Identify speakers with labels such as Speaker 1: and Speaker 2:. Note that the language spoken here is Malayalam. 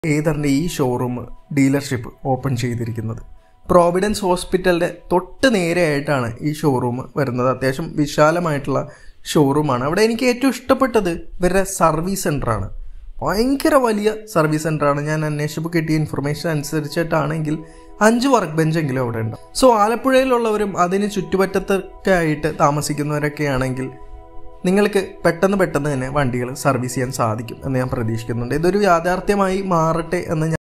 Speaker 1: ഏതറിൻ്റെ ഈ ഷോറൂം ഡീലർഷിപ്പ് ഓപ്പൺ ചെയ്തിരിക്കുന്നത് പ്രോവിഡൻസ് ഹോസ്പിറ്റലിൻ്റെ തൊട്ട് നേരെയായിട്ടാണ് ഈ ഷോറൂം വരുന്നത് അത്യാവശ്യം വിശാലമായിട്ടുള്ള ഷോറൂമാണ് അവിടെ എനിക്ക് ഏറ്റവും ഇഷ്ടപ്പെട്ടത് ഇവരുടെ സർവീസ് സെൻ്ററാണ് ഭയങ്കര വലിയ സർവീസ് സെൻ്ററാണ് ഞാൻ അന്വേഷിച്ചപ്പോൾ കിട്ടിയ ഇൻഫർമേഷൻ അനുസരിച്ചിട്ടാണെങ്കിൽ അഞ്ച് വർക്ക് ബെഞ്ചെങ്കിലും അവിടെ ഉണ്ട് സോ ആലപ്പുഴയിലുള്ളവരും അതിന് ചുറ്റുപറ്റത്തൊക്കെ ആയിട്ട് താമസിക്കുന്നവരൊക്കെ ആണെങ്കിൽ നിങ്ങൾക്ക് പെട്ടെന്ന് പെട്ടെന്ന് തന്നെ വണ്ടികൾ സർവീസ് ചെയ്യാൻ സാധിക്കും എന്ന് ഞാൻ പ്രതീക്ഷിക്കുന്നുണ്ട് ഇതൊരു യാഥാർത്ഥ്യമായി മാറട്ടെ എന്ന് ഞാൻ